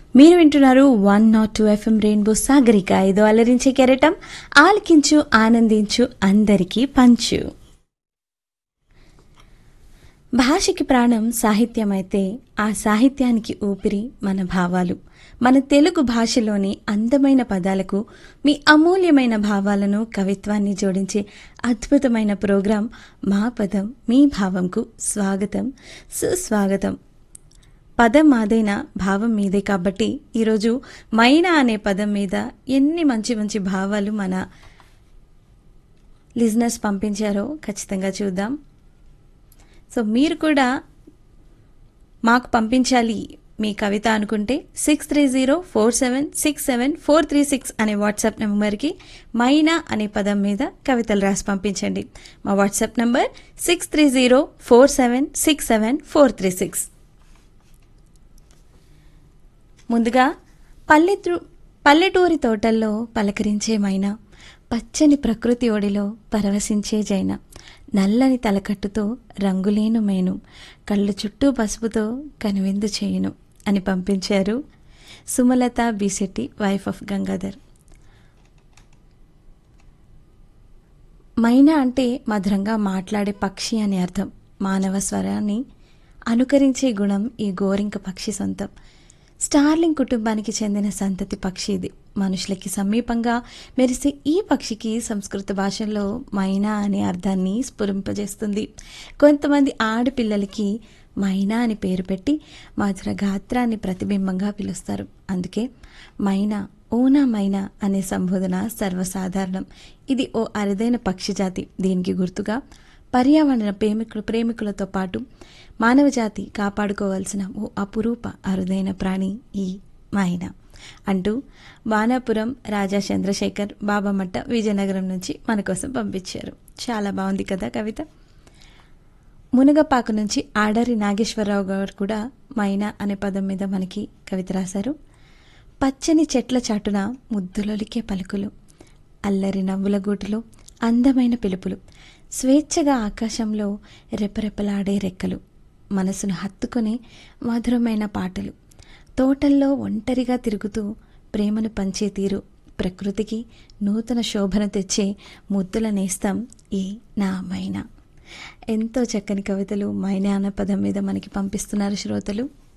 మీరు వింటున్నారు one nought two FM rainbow Sagarika ఏదో అలరించే కెరటం ఆలకించు ఆనందించు అందరికీ పంచు భాషకి ప్రాణం సాహిత్యం అయితే ఆ సాహిత్యానికి ఊపిరి మన భావాలు మన తెలుగు భాషలోని అందమైన పదాలకు మీ అమూల్యమైన భావాలను కవిత్వాన్ని జోడించే అద్భుతమైన ప్రోగ్రాం మా పదం మీ భావంకు స్వాగతం సుస్వాగతం పదం మాదైనా భావం మీదే కాబట్టి ఈరోజు మైనా అనే పదం మీద ఎన్ని మంచి మంచి భావాలు మన లిజనర్స్ పంపించారో ఖచ్చితంగా చూద్దాం సో మీరు కూడా మాకు పంపించాలి మీ కవిత అనుకుంటే six three zero four seven six seven four three six అనే వాట్సాప్ నెంబర్కి మైనా అనే పదం మీద కవితలు రాసి పంపించండి మా WhatsApp number six three zero four seven six seven four three six ముందుగా పల్లెటూ పల్లెటూరి తోటల్లో పలకరించే మైనా పచ్చని ప్రకృతి ఒడిలో పరవశించే జైన నల్లని తలకట్టుతో రంగులేను మేను కళ్ళు చుట్టూ పసుపుతో కనువిందు చేయును అని పంపించారు సుమలత బిశెట్టి వైఫ్ ఆఫ్ గంగాధర్ మైనా అంటే మధురంగా మాట్లాడే పక్షి అని అర్థం మానవ స్వరాన్ని అనుకరించే గుణం ఈ గోరింక పక్షి సొంతం స్టార్లింగ్ కుటుంబానికి చెందిన సంతతి పక్షి ఇది మనుషులకి సమీపంగా మెరిసే ఈ పక్షికి సంస్కృత భాషలో మైనా అనే అర్థాన్ని స్ఫురింపజేస్తుంది కొంతమంది ఆడపిల్లలకి మైనా అని పేరు పెట్టి మధుర గాత్రాన్ని ప్రతిబింబంగా పిలుస్తారు అందుకే మైనా ఓనా మైనా అనే సంబోధన సర్వసాధారణం ఇది ఓ అరుదైన పక్షి జాతి దీనికి గుర్తుగా పర్యావరణ ప్రేమికులు ప్రేమికులతో పాటు మానవజాతి కాపాడుకోవాల్సిన ఓ అపురూప అరుదైన ప్రాణి ఈ మైనా అంటూ వానాపురం రాజా చంద్రశేఖర్ బాబామట్ట విజయనగరం నుంచి మన కోసం పంపించారు చాలా బాగుంది కదా కవిత మునగపాకు నుంచి ఆడరి నాగేశ్వరరావు గారు కూడా మైనా అనే పదం మీద మనకి కవిత రాశారు పచ్చని చెట్ల చాటున ముద్దులొలికే పలుకులు అల్లరి నవ్వుల గూటులో అందమైన పిలుపులు స్వేచ్ఛగా ఆకాశంలో రెపరెపలాడే రెక్కలు మనసును హత్తుకునే మధురమైన పాటలు తోటల్లో ఒంటరిగా తిరుగుతూ ప్రేమను పంచే తీరు ప్రకృతికి నూతన శోభను తెచ్చే ముద్దుల నేస్తం ఈ నా మైనా ఎంతో చక్కని కవితలు మైనా అన్న పదం మీద మనకి పంపిస్తున్నారు శ్రోతలు